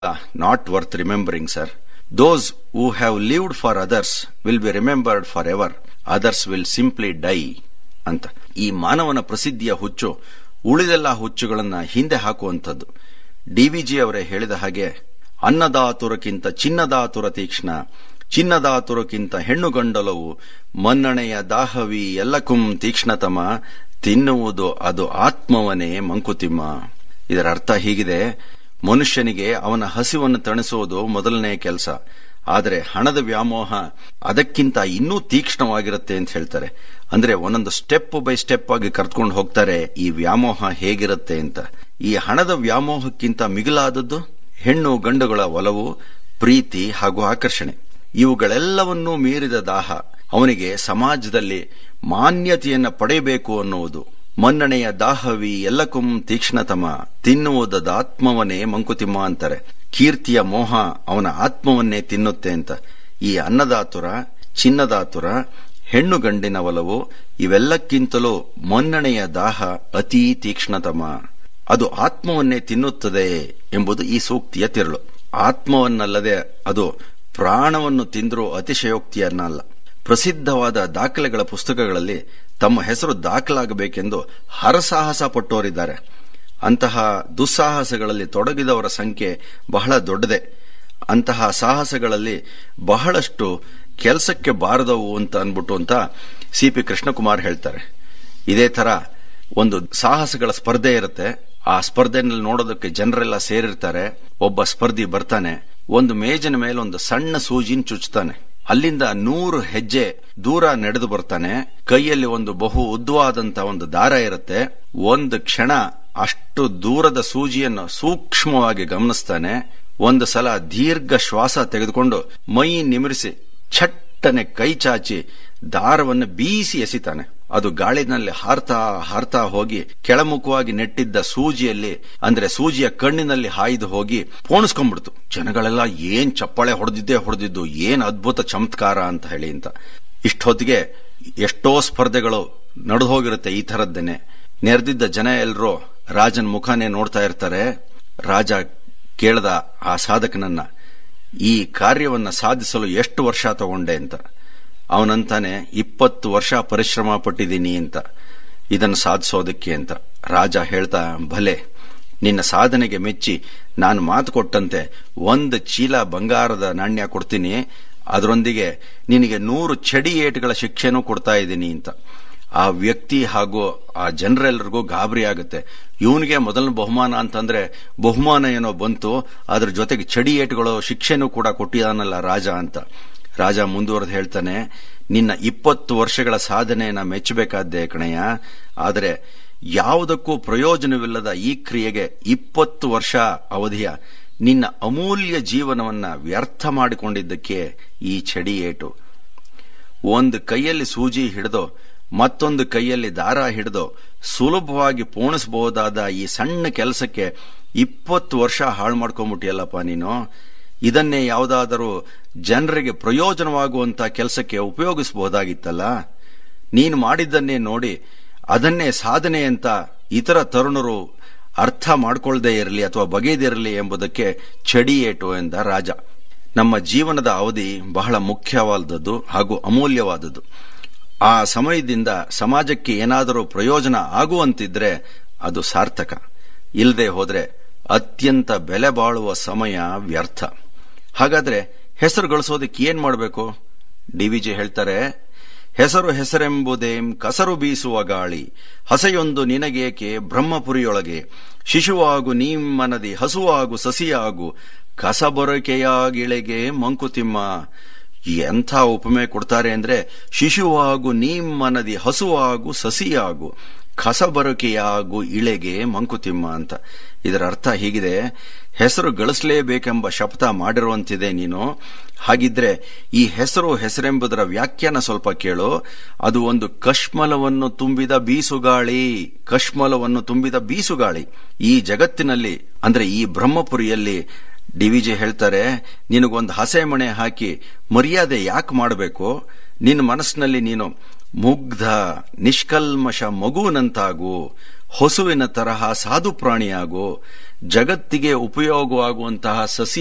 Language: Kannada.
not worth remembering, sir. Those who have lived for others will be remembered forever. Others will simply die. ಅಂತ ಈ ಮಾನವನ ಪ್ರಸಿದ್ಧಿಯ ಹುಚ್ಚು ಉಳಿದೆಲ್ಲ ಹುಚ್ಚುಗಳನ್ನ ಹಿಂದೆ ಹಾಕುವಂಥದ್ದು ಡಿವಿಜಿ ಅವರೇ ಹೇಳಿದ ಹಾಗೆ ಅನ್ನದಾತುರಕ್ಕಿಂತ ಚಿನ್ನದಾತುರ ತೀಕ್ಷ್ಣ ಚಿನ್ನದಾತುರಕ್ಕಿಂತ ಹೆಣ್ಣು ಗಂಡಲವು ಮನ್ನಣೆಯ ದಾಹವಿ ಎಲ್ಲಕ್ಕುಂ ತೀಕ್ಷ್ಣತಮ ತಿನ್ನುವುದು ಅದು ಆತ್ಮವನೇ ಮಂಕುತಿಮ್ಮ ಇದರ ಅರ್ಥ ಹೀಗಿದೆ ಮನುಷ್ಯನಿಗೆ ಅವನ ಹಸಿವನ್ನು ತಣಿಸುವುದು ಮೊದಲನೇ ಕೆಲಸ ಆದರೆ ಹಣದ ವ್ಯಾಮೋಹ ಅದಕ್ಕಿಂತ ಇನ್ನೂ ತೀಕ್ಷ್ಣವಾಗಿರುತ್ತೆ ಅಂತ ಹೇಳ್ತಾರೆ ಅಂದ್ರೆ ಒಂದೊಂದು ಸ್ಟೆಪ್ ಬೈ ಸ್ಟೆಪ್ ಆಗಿ ಕರ್ತ್ಕೊಂಡು ಹೋಗ್ತಾರೆ ಈ ವ್ಯಾಮೋಹ ಹೇಗಿರುತ್ತೆ ಅಂತ ಈ ಹಣದ ವ್ಯಾಮೋಹಕ್ಕಿಂತ ಮಿಗಿಲಾದದ್ದು ಹೆಣ್ಣು ಗಂಡುಗಳ ಒಲವು ಪ್ರೀತಿ ಹಾಗೂ ಆಕರ್ಷಣೆ ಇವುಗಳೆಲ್ಲವನ್ನೂ ಮೀರಿದ ದಾಹ ಅವನಿಗೆ ಸಮಾಜದಲ್ಲಿ ಮಾನ್ಯತೆಯನ್ನ ಪಡೆಯಬೇಕು ಅನ್ನುವುದು ಮನ್ನಣೆಯ ದಾಹವಿ ಎಲ್ಲಕ್ಕುಂ ತೀಕ್ಷ್ಣತಮ ತಿನ್ನುವುದದ ಆತ್ಮವನ್ನೇ ಮಂಕುತಿಮ್ಮ ಅಂತಾರೆ ಕೀರ್ತಿಯ ಮೋಹ ಅವನ ಆತ್ಮವನ್ನೇ ತಿನ್ನುತ್ತೆ ಅಂತ ಈ ಅನ್ನದಾತುರ ಚಿನ್ನದಾತುರ ಹೆಣ್ಣು ಗಂಡಿನ ಒಲವು ಇವೆಲ್ಲಕ್ಕಿಂತಲೂ ಮನ್ನಣೆಯ ದಾಹ ಅತೀ ತೀಕ್ಷ್ಣತಮ ಅದು ಆತ್ಮವನ್ನೇ ತಿನ್ನುತ್ತದೆ ಎಂಬುದು ಈ ಸೂಕ್ತಿಯ ತಿರುಳು ಆತ್ಮವನ್ನಲ್ಲದೆ ಅದು ಪ್ರಾಣವನ್ನು ತಿಂದರೂ ಅತಿಶಯೋಕ್ತಿಯನ್ನಲ್ಲ ಪ್ರಸಿದ್ಧವಾದ ದಾಖಲೆಗಳ ಪುಸ್ತಕಗಳಲ್ಲಿ ತಮ್ಮ ಹೆಸರು ದಾಖಲಾಗಬೇಕೆಂದು ಹರಸಾಹಸ ಪಟ್ಟೋರಿದ್ದಾರೆ ಅಂತಹ ದುಸ್ಸಾಹಸಗಳಲ್ಲಿ ತೊಡಗಿದವರ ಸಂಖ್ಯೆ ಬಹಳ ದೊಡ್ಡದೆ ಅಂತಹ ಸಾಹಸಗಳಲ್ಲಿ ಬಹಳಷ್ಟು ಕೆಲಸಕ್ಕೆ ಬಾರದವು ಅಂತ ಅನ್ಬಿಟ್ಟು ಅಂತ ಸಿ ಪಿ ಕೃಷ್ಣಕುಮಾರ್ ಹೇಳ್ತಾರೆ ಇದೇ ತರ ಒಂದು ಸಾಹಸಗಳ ಸ್ಪರ್ಧೆ ಇರುತ್ತೆ ಆ ಸ್ಪರ್ಧೆನಲ್ಲಿ ನೋಡೋದಕ್ಕೆ ಜನರೆಲ್ಲ ಸೇರಿರ್ತಾರೆ ಒಬ್ಬ ಸ್ಪರ್ಧಿ ಬರ್ತಾನೆ ಒಂದು ಮೇಜಿನ ಮೇಲೆ ಒಂದು ಸಣ್ಣ ಸೂಜಿನ ಚುಚ್ತಾನೆ ಅಲ್ಲಿಂದ ನೂರು ಹೆಜ್ಜೆ ದೂರ ನಡೆದು ಬರ್ತಾನೆ ಕೈಯಲ್ಲಿ ಒಂದು ಬಹು ಉದ್ದವಾದಂತ ಒಂದು ದಾರ ಇರುತ್ತೆ ಒಂದು ಕ್ಷಣ ಅಷ್ಟು ದೂರದ ಸೂಜಿಯನ್ನು ಸೂಕ್ಷ್ಮವಾಗಿ ಗಮನಿಸ್ತಾನೆ ಒಂದು ಸಲ ದೀರ್ಘ ಶ್ವಾಸ ತೆಗೆದುಕೊಂಡು ಮೈ ನಿಮಿರಿಸಿ ಛಟ್ಟನೆ ಕೈ ಚಾಚಿ ದಾರವನ್ನು ಬೀಸಿ ಎಸಿತಾನೆ ಅದು ಗಾಳಿನಲ್ಲಿ ಹಾರ್ತಾ ಹಾರ್ತಾ ಹೋಗಿ ಕೆಳಮುಖವಾಗಿ ನೆಟ್ಟಿದ್ದ ಸೂಜಿಯಲ್ಲಿ ಅಂದ್ರೆ ಸೂಜಿಯ ಕಣ್ಣಿನಲ್ಲಿ ಹಾಯ್ದು ಹೋಗಿ ಪೋಣಿಸ್ಕೊಂಡ್ಬಿಡ್ತು ಜನಗಳೆಲ್ಲ ಏನ್ ಚಪ್ಪಾಳೆ ಹೊಡೆದಿದ್ದೇ ಹೊಡೆದಿದ್ದು ಏನ್ ಅದ್ಭುತ ಚಮತ್ಕಾರ ಅಂತ ಹೇಳಿ ಅಂತ ಇಷ್ಟೊತ್ತಿಗೆ ಎಷ್ಟೋ ಸ್ಪರ್ಧೆಗಳು ನಡೆದು ಹೋಗಿರುತ್ತೆ ಈ ತರದ್ದೇನೆ ನೆರೆದಿದ್ದ ಜನ ಎಲ್ಲರೂ ರಾಜನ ಮುಖಾನೇ ನೋಡ್ತಾ ಇರ್ತಾರೆ ರಾಜ ಕೇಳ್ದ ಆ ಸಾಧಕನನ್ನ ಈ ಕಾರ್ಯವನ್ನ ಸಾಧಿಸಲು ಎಷ್ಟು ವರ್ಷ ತಗೊಂಡೆ ಅಂತ ಅವನಂತಾನೆ ಇಪ್ಪತ್ತು ವರ್ಷ ಪರಿಶ್ರಮ ಪಟ್ಟಿದ್ದೀನಿ ಅಂತ ಇದನ್ನು ಸಾಧಿಸೋದಕ್ಕೆ ಅಂತ ರಾಜ ಹೇಳ್ತಾ ಭಲೆ ನಿನ್ನ ಸಾಧನೆಗೆ ಮೆಚ್ಚಿ ನಾನು ಮಾತು ಕೊಟ್ಟಂತೆ ಒಂದು ಚೀಲ ಬಂಗಾರದ ನಾಣ್ಯ ಕೊಡ್ತೀನಿ ಅದರೊಂದಿಗೆ ನಿನಗೆ ನೂರು ಚಡಿ ಏಟುಗಳ ಶಿಕ್ಷೆನೂ ಕೊಡ್ತಾ ಇದ್ದೀನಿ ಅಂತ ಆ ವ್ಯಕ್ತಿ ಹಾಗೂ ಆ ಜನರೆಲ್ಲರಿಗೂ ಗಾಬರಿ ಆಗುತ್ತೆ ಇವನಿಗೆ ಮೊದಲ ಬಹುಮಾನ ಅಂತಂದ್ರೆ ಬಹುಮಾನ ಏನೋ ಬಂತು ಅದ್ರ ಜೊತೆಗೆ ಚಡಿ ಏಟುಗಳು ಶಿಕ್ಷೆನೂ ಕೂಡ ಕೊಟ್ಟಿದಾನಲ್ಲ ರಾಜ ಅಂತ ರಾಜ ಮುಂದುವರೆದು ಹೇಳ್ತಾನೆ ನಿನ್ನ ಇಪ್ಪತ್ತು ವರ್ಷಗಳ ಸಾಧನೆಯನ್ನ ಮೆಚ್ಚಬೇಕಾದ್ದೇ ಕಣಯ್ಯ ಆದರೆ ಯಾವುದಕ್ಕೂ ಪ್ರಯೋಜನವಿಲ್ಲದ ಈ ಕ್ರಿಯೆಗೆ ಇಪ್ಪತ್ತು ವರ್ಷ ಅವಧಿಯ ನಿನ್ನ ಅಮೂಲ್ಯ ಜೀವನವನ್ನ ವ್ಯರ್ಥ ಮಾಡಿಕೊಂಡಿದ್ದಕ್ಕೆ ಈ ಚಡಿ ಏಟು ಒಂದು ಕೈಯಲ್ಲಿ ಸೂಜಿ ಹಿಡಿದು ಮತ್ತೊಂದು ಕೈಯಲ್ಲಿ ದಾರ ಹಿಡಿದು ಸುಲಭವಾಗಿ ಪೋಣಿಸಬಹುದಾದ ಈ ಸಣ್ಣ ಕೆಲಸಕ್ಕೆ ಇಪ್ಪತ್ತು ವರ್ಷ ಹಾಳು ಮಾಡ್ಕೊಂಡ್ಬಿಟ್ಟಿಯಲ್ಲಪ್ಪ ನೀನು ಇದನ್ನೇ ಯಾವುದಾದರೂ ಜನರಿಗೆ ಪ್ರಯೋಜನವಾಗುವಂತ ಕೆಲಸಕ್ಕೆ ಉಪಯೋಗಿಸಬಹುದಾಗಿತ್ತಲ್ಲ ನೀನು ಮಾಡಿದ್ದನ್ನೇ ನೋಡಿ ಅದನ್ನೇ ಸಾಧನೆ ಅಂತ ಇತರ ತರುಣರು ಅರ್ಥ ಮಾಡ್ಕೊಳ್ದೇ ಇರಲಿ ಅಥವಾ ಬಗೆದಿರಲಿ ಎಂಬುದಕ್ಕೆ ಚಡಿ ಏಟು ಎಂದ ರಾಜ ನಮ್ಮ ಜೀವನದ ಅವಧಿ ಬಹಳ ಮುಖ್ಯವಾದದ್ದು ಹಾಗೂ ಅಮೂಲ್ಯವಾದದ್ದು ಆ ಸಮಯದಿಂದ ಸಮಾಜಕ್ಕೆ ಏನಾದರೂ ಪ್ರಯೋಜನ ಆಗುವಂತಿದ್ರೆ ಅದು ಸಾರ್ಥಕ ಇಲ್ಲದೆ ಹೋದ್ರೆ ಅತ್ಯಂತ ಬೆಲೆ ಬಾಳುವ ಸಮಯ ವ್ಯರ್ಥ ಹಾಗಾದ್ರೆ ಹೆಸರು ಗಳಿಸೋದಕ್ಕೆ ಏನ್ ಮಾಡಬೇಕು ಡಿವಿಜಿ ಹೇಳ್ತಾರೆ ಹೆಸರು ಹೆಸರೆಂಬುದೇಂ ಕಸರು ಬೀಸುವ ಗಾಳಿ ಹಸೆಯೊಂದು ನಿನಗೇಕೆ ಬ್ರಹ್ಮಪುರಿಯೊಳಗೆ ಶಿಶುವಾಗು ನೀಮ್ಮನದಿ ಹಸುವಾಗು ಸಸಿಯಾಗು ಕಸಬೊರಕೆಯಾಗಿಳೆಗೆ ಮಂಕುತಿಮ್ಮ ಎಂಥ ಉಪಮೆ ಕೊಡ್ತಾರೆ ಅಂದ್ರೆ ಶಿಶುವಾಗು ನೀಮ್ಮನದಿ ಹಸುವಾಗು ಸಸಿಯಾಗು ಕಸಬರಕೆಯಾಗು ಇಳೆಗೆ ಮಂಕುತಿಮ್ಮ ಅಂತ ಇದರ ಅರ್ಥ ಹೀಗಿದೆ ಹೆಸರು ಗಳಿಸಲೇಬೇಕೆಂಬ ಶಪಥ ಮಾಡಿರುವಂತಿದೆ ನೀನು ಹಾಗಿದ್ರೆ ಈ ಹೆಸರು ಹೆಸರೆಂಬುದರ ವ್ಯಾಖ್ಯಾನ ಸ್ವಲ್ಪ ಕೇಳು ಅದು ಒಂದು ಕಶ್ಮಲವನ್ನು ತುಂಬಿದ ಬೀಸುಗಾಳಿ ಕಶ್ಮಲವನ್ನು ತುಂಬಿದ ಬೀಸುಗಾಳಿ ಈ ಜಗತ್ತಿನಲ್ಲಿ ಅಂದ್ರೆ ಈ ಬ್ರಹ್ಮಪುರಿಯಲ್ಲಿ ಡಿವಿಜಿ ಹೇಳ್ತಾರೆ ನಿನಗೊಂದು ಹಸೆ ಮಣೆ ಹಾಕಿ ಮರ್ಯಾದೆ ಯಾಕೆ ಮಾಡಬೇಕು ನಿನ್ನ ಮನಸ್ಸಿನಲ್ಲಿ ನೀನು ಮುಗ್ಧ ನಿಷ್ಕಲ್ಮಶ ಮಗುವಿನಂತಾಗು ಹೊಸುವಿನ ತರಹ ಸಾಧು ಪ್ರಾಣಿಯಾಗು ಜಗತ್ತಿಗೆ ಉಪಯೋಗವಾಗುವಂತಹ ಸಸಿ